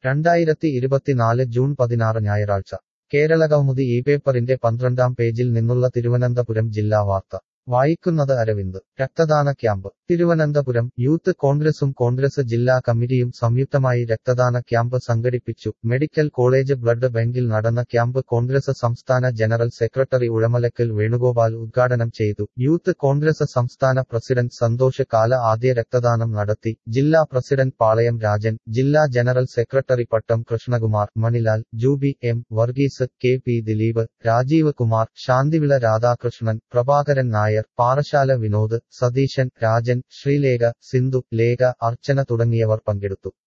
രണ്ടായിരത്തി ഇരുപത്തിനാല് ജൂൺ പതിനാറ് ഞായറാഴ്ച കേരളകൗമുദി ഈ പേപ്പറിന്റെ പന്ത്രണ്ടാം പേജിൽ നിന്നുള്ള തിരുവനന്തപുരം ജില്ലാ വാർത്ത വായിക്കുന്നത് അരവിന്ദ് രക്തദാന ക്യാമ്പ് തിരുവനന്തപുരം യൂത്ത് കോൺഗ്രസും കോൺഗ്രസ് ജില്ലാ കമ്മിറ്റിയും സംയുക്തമായി രക്തദാന ക്യാമ്പ് സംഘടിപ്പിച്ചു മെഡിക്കൽ കോളേജ് ബ്ലഡ് ബാങ്കിൽ നടന്ന ക്യാമ്പ് കോൺഗ്രസ് സംസ്ഥാന ജനറൽ സെക്രട്ടറി ഉഴമലക്കൽ വേണുഗോപാൽ ഉദ്ഘാടനം ചെയ്തു യൂത്ത് കോൺഗ്രസ് സംസ്ഥാന പ്രസിഡന്റ് സന്തോഷ് കാല ആദ്യ രക്തദാനം നടത്തി ജില്ലാ പ്രസിഡന്റ് പാളയം രാജൻ ജില്ലാ general secretary Pattam Krishnakumar Manilal Juby M Varghese K P Dileep Rajeev Kumar Shanthivila Radhakrishnan Prabhakaran Nair Parassala Vinod Satheesan Rajan Sreelekha Sindhu Lekha Archana തുടങ്ങിയവർ പങ്കെടുത്തു